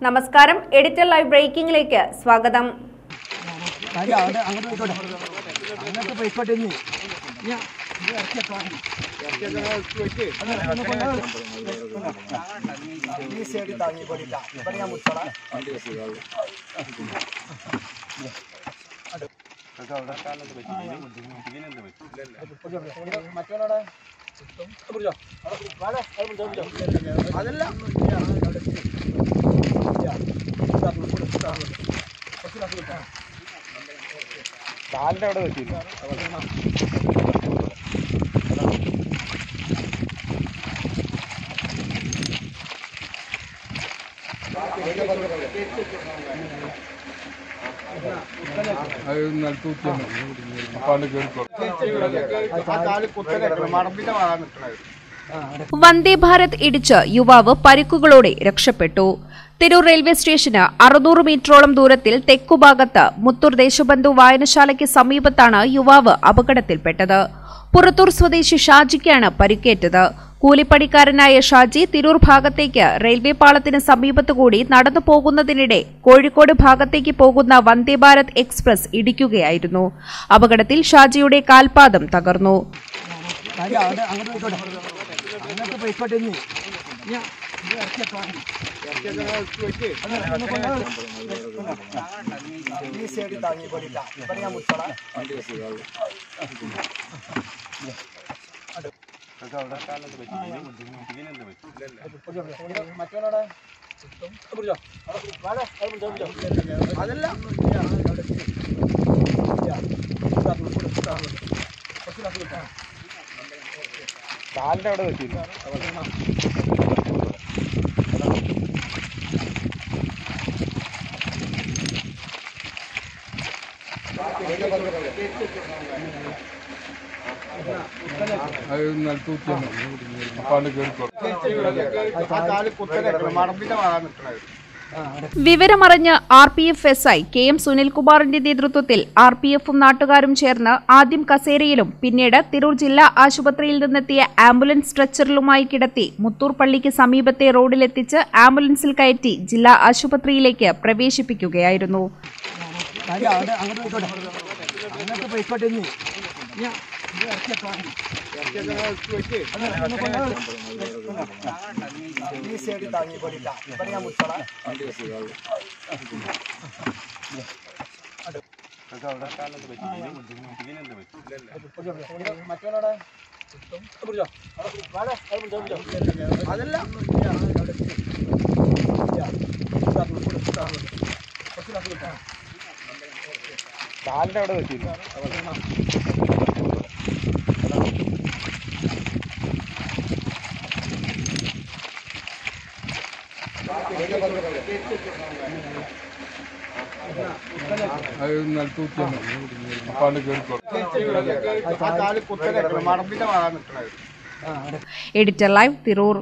നമസ്കാരം editor live ബ്രേക്കിംഗിലേക്ക് സ്വാഗതം കാര്യം അവിടെ അങ്ങോട്ട് പോയിക്കോട്ടെ അങ്ങോട്ട് പോയിക്കോട്ടെ ഇനി ഞാൻ ഇത് ഇറക്കിയേക്കാം. ഈ സൈഡ് താങ്ങി പോലിട്ടാ ഇവിടെ ഞാൻ മുച്ചോളാം മറ്റോടെ അതല്ല കാലിന്റെ അവിടെ വെച്ചില്ല അത് നിലത്തൂറ്റി അപ്പാണ്ട് കേൾക്കോ ആ കാല് കുത്തനെ മടമ്പിന്റെ ഭാഗം നിൽക്കണത് വന്ദേ ഭാരത് ഇടിച്ച് യുവാവ് പരിക്കുകളോടെ രക്ഷപ്പെട്ടു തിരൂർ റെയിൽവേ സ്റ്റേഷന് അറുന്നൂറ് മീറ്ററോളം ദൂരത്തിൽ തെക്കുഭാഗത്ത് മുത്തൂർ ദേശബന്ധു വായനശാലയ്ക്ക് സമീപത്താണ് യുവാവ് അപകടത്തിൽപ്പെട്ടത് പുറത്തൂർ സ്വദേശി ഷാജിക്കാണ് പരിക്കേറ്റത് കൂലിപ്പണിക്കാരനായ ഷാജി തിരൂർ ഭാഗത്തേക്ക് റെയിൽവേ പാളത്തിന് സമീപത്തുകൂടി നടന്നു പോകുന്നതിനിടെ കോഴിക്കോട് ഭാഗത്തേക്ക് പോകുന്ന വന്ദേ ഭാരത് എക്സ്പ്രസ് ഇടിക്കുകയായിരുന്നു അപകടത്തിൽ ഷാജിയുടെ കാൽപാദം തകർന്നു കാര്യം അവിടെ അങ്ങോട്ട് പോയിക്കോട്ടെ അങ്ങോട്ട് പോയിക്കോട്ടെ ഇനി ഞാൻ ഇത് ഇറക്കിയേക്കാം. ഈ സൈഡ് താങ്ങി പോലിട്ടാ ഇവിടെ ഞാൻ മുച്ചോളാം മറ്റോടെ അതല്ല കാലിന്റെ അവിടെ വെച്ചില്ല അത് നിലത്തൂറ്റി അപ്പാണ്ട് കേൾക്കോ ആ കാല് കുത്തനെ മടമ്പിന്റെ ഭാഗം നിൽക്കണത് വിവരമറിഞ്ഞ് R P F S I K M സുനിൽകുമാറിന്റെ നേതൃത്വത്തിൽ ആർ പി എഫും നാട്ടുകാരും ചേർന്ന് ആദ്യം കസേരയിലും പിന്നീട് തിരൂർ ജില്ലാ ആശുപത്രിയിൽ നിന്നെത്തിയ ആംബുലൻസ് സ്ട്രെച്ചറിലുമായി കിടത്തി മുത്തൂർ പള്ളിക്ക് സമീപത്തെ റോഡിലെത്തിച്ച് ആംബുലൻസിൽ കയറ്റി ജില്ലാ ആശുപത്രിയിലേക്ക് പ്രവേശിപ്പിക്കുകയായിരുന്നു കാര്യം അവിടെ അങ്ങോട്ട് പോയിക്കോട്ടെ അങ്ങോട്ട് പോയിക്കോട്ടെ ഇനി ഞാൻ ഇത് ഇറക്കിയേക്കാം. ഈ സൈഡ് താങ്ങി പോലിട്ടാ ഇവിടെ ഞാൻ മുച്ചോളാം മറ്റോടെ അതല്ല കാലിന്റെ അവിടെ വെച്ചില്ല അത് നിലത്തൂറ്റി അപ്പാണ്ട് കേൾക്കോ ആ കാല് കുത്തനെ മടമ്പിന്റെ ഭാഗം നിൽക്കണത് എഡിറ്റർ ലൈവ് തിരൂർ